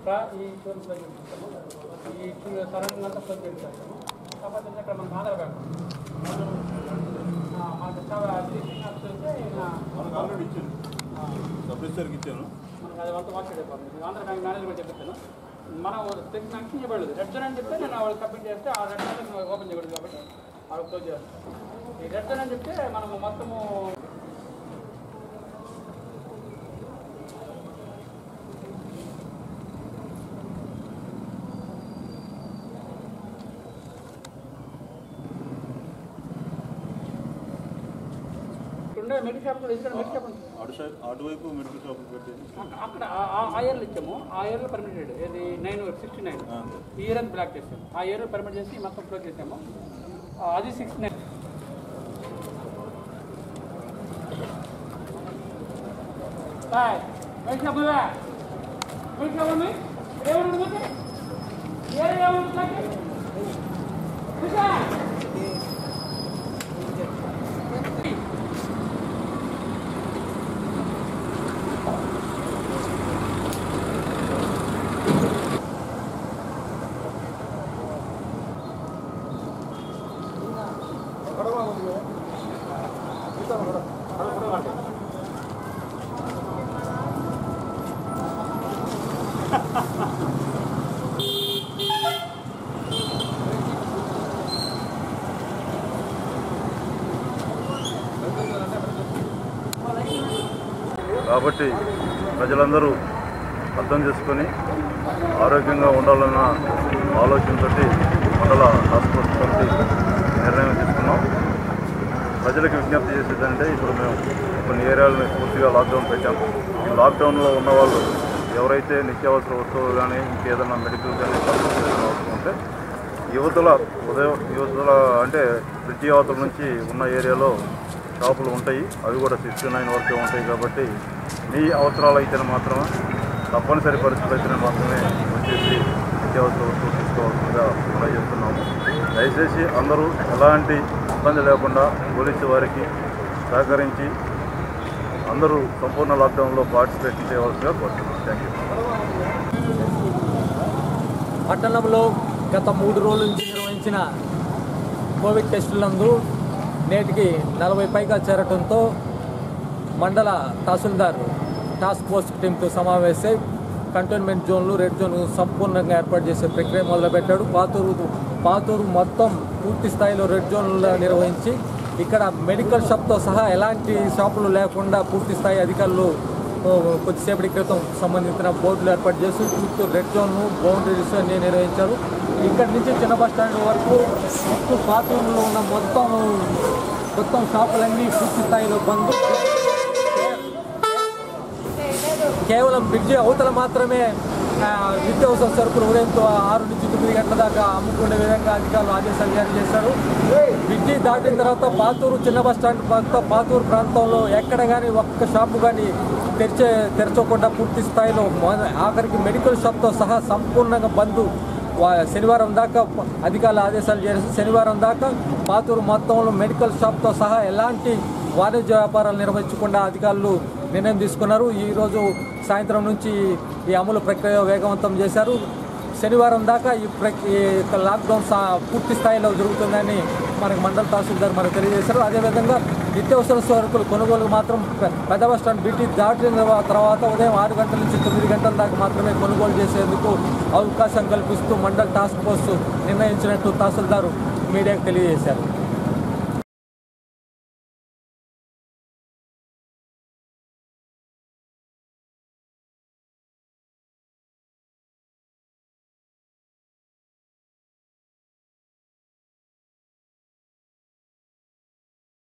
ప్రా- ఈ చూడండి ప్లగ్ చేస్తాము ఈ సరౌండింగ్ అంతా ప్లగ్ చేస్తాము కాకపోతే ఇక్కడ మనకు ఆధార్ బ్యాంక్ ఆ, మనకు చాలా అడ్మినిస్ట్రేషన్ ఆఫీస్ అయితే నా మనకు ఆల్రెడీ ఇచ్చాను ఆ, సబ్ రిజిస్టర్కి ఇచ్చాను మనకు అది అంతా వాచ్ అయిపోతుంది ఆంధ్ర బ్యాంక్ మేనేజ్మెంట్ చెప్పాను మనం తెచ్చి నాకు చేయబడలేదు రెడ్ జోన్ అని చెప్తే నేను వాళ్ళు సబ్మిట్ చేస్తే ఆ రెడ్ జోన్ ఓపెన్ చేయకూడదు కాబట్టి వాళ్ళు క్లోజ్ చేస్తాను ఈ రెడ్ జోన్ అని చెప్తే మనము మొత్తము ఉండే మెడికల్ షాప్ కూడా ఇక్కడ మెడికల్ షాప్ ఉంది. అటు సైడ్ అటువైపు మెడికల్ షాపులు పెట్టేసి అక్క- అక్కడ ఆ- ఆ- ఆ ఇయర్లో ఇచ్చాము ఆ ఇయర్లో పర్మిటెడ్ ఇది నైన్ సిక్స్టీ నైన్ ఆ. ఈ ఇయర్ అని బ్లాక్ చేసాము ఆ ఇయర్ పర్మిట్ చేసి మొత్తం క్లోజ్ చేసాము ఆ, అది సిక్స్ నైన్ బాయ్ మెడికల్ షాప్ ఉందా మెడికల్ షాప్ ఉంది ఏమన్నా ఉంది ఏ ఏమన్నా కాబట్టి ప్రజలందరూ అర్థం చేసుకొని ఆరోగ్యంగా ఉండాలన్న ఆలోచనతో మండల హాస్పిటల్ కమిటీ నిర్ణయం తీసుకున్నాం ప్రజలకు విజ్ఞప్తి చేసేదంటే ఇప్పుడు మేము కొన్ని ఏరియాలను పూర్తిగా లాక్డౌన్ పెట్టాం ఈ లాక్డౌన్లో ఉన్న వాళ్ళు ఎవరైతే నిత్యావసర వస్తువులు కానీ ఇంకేదైనా మెడికల్ కానీ పర్చేస్ చేయాల్సిన అవసరం ఉంటే యువతల ఉదయం యువతల అంటే బ్రిడ్జి అవతల నుంచి ఉన్న ఏరియాలో షాపులు ఉంటాయి అవి కూడా సిక్స్టీ నైన్ వరకే ఉంటాయి కాబట్టి మీ అవసరాలు అయితేనే మాత్రమే తప్పనిసరి పరిస్థితులు అయితేనే మాత్రమే వచ్చేసి నిత్యావసర వస్తువులు తీసుకోవాల్సిందిగా మనం చేస్తున్నాము దయచేసి అందరూ ఎలాంటి ఇబ్బంది లేకుండా పోలీసు వారికి సహకరించి అందరూ సంపూర్ణ లాక్డౌన్లో పార్టిసిపేట్ చేయవలసిగా కోరుతున్నాం థ్యాంక్ యూ పట్టణంలో గత మూడు రోజుల నుంచి నిర్వహించిన కోవిడ్ టెస్టులందు నేటికి నలభై పైగా చేరటంతో మండల తహసీల్దార్ టాస్క్ ఫోర్స్ టీంతో సమావేశమై కంటోన్మెంట్ జోన్లు రెడ్ జోన్ సంపూర్ణంగా ఏర్పాటు చేసే ప్రక్రియ మొదలుపెట్టాడు పాతూరు పాతూరు మొత్తం పూర్తి స్థాయిలో రెడ్ జోన్లు నిర్వహించి ఇక్కడ మెడికల్ షాప్తో సహా ఎలాంటి షాపులు లేకుండా పూర్తి స్థాయి అధికారులు ఓ, కొద్దిసేపటి క్రితం సంబంధించిన బోర్డులు ఏర్పాటు చేసి చుట్టూ రెడ్ జోన్ బౌండరీస్ అన్ని నిర్వహించారు ఇక్కడి నుంచి చిన్న బస్ స్టాండ్ వరకు చుట్టూ పాతూరులో ఉన్న మొత్తం మొత్తం షాపులన్నీ పూర్తి స్థాయిలో బంద్ కేవలం బ్రిడ్జి అవతల మాత్రమే ఆ, నిత్యావసర సరుకులు ఉదయంతో ఆరు నుంచి తొమ్మిది గంటల దాకా అమ్ముకునే విధంగా అధికారులు ఆదేశాలు జారీ చేశారు బ్రిడ్జి దాటిన తర్వాత పాతూరు చిన్న బస్ స్టాండ్ ప్రాంతం పాతూరు ప్రాంతంలో ఎక్కడ కానీ ఒక్క షాపు కానీ తెరిచే తెరచకుండా పూర్తి స్థాయిలో మొద- ఆఖరికి మెడికల్ షాప్తో సహా సంపూర్ణంగా బంద్ వా- శనివారం దాకా ప- అధికారులు ఆదేశాలు చేసి శనివారం దాకా పాతూరు మొత్తంలో మెడికల్ షాప్తో సహా ఎలాంటి వాణిజ్య వ్యాపారాలు నిర్వహించకుండా అధికారులు నిర్ణయం తీసుకున్నారు ఈరోజు సాయంత్రం నుంచి ఈ అమలు ప్రక్రియ వేగవంతం చేశారు శనివారం దాకా ఈ ప్రక్ ఈ యొక్క లాక్డౌన్ సా పూర్తి స్థాయిలో జరుగుతుందని మనకి మండల తహసీల్దార్ మనకు తెలియజేశారు అదేవిధంగా నిత్యావసర సరుకులు కొనుగోలు మాత్రం పె- పెద్ద బస్ స్టాండ్ బిటి దాటిన తర్వాత ఉదయం ఆరు గంటల నుంచి తొమ్మిది గంటల దాకా మాత్రమే కొనుగోలు చేసేందుకు అవకాశం కల్పిస్తూ మండల టాస్క్ ఫోర్స్ నిర్ణయించినట్టు తహసీల్దార్ మీడియాకు తెలియజేశారు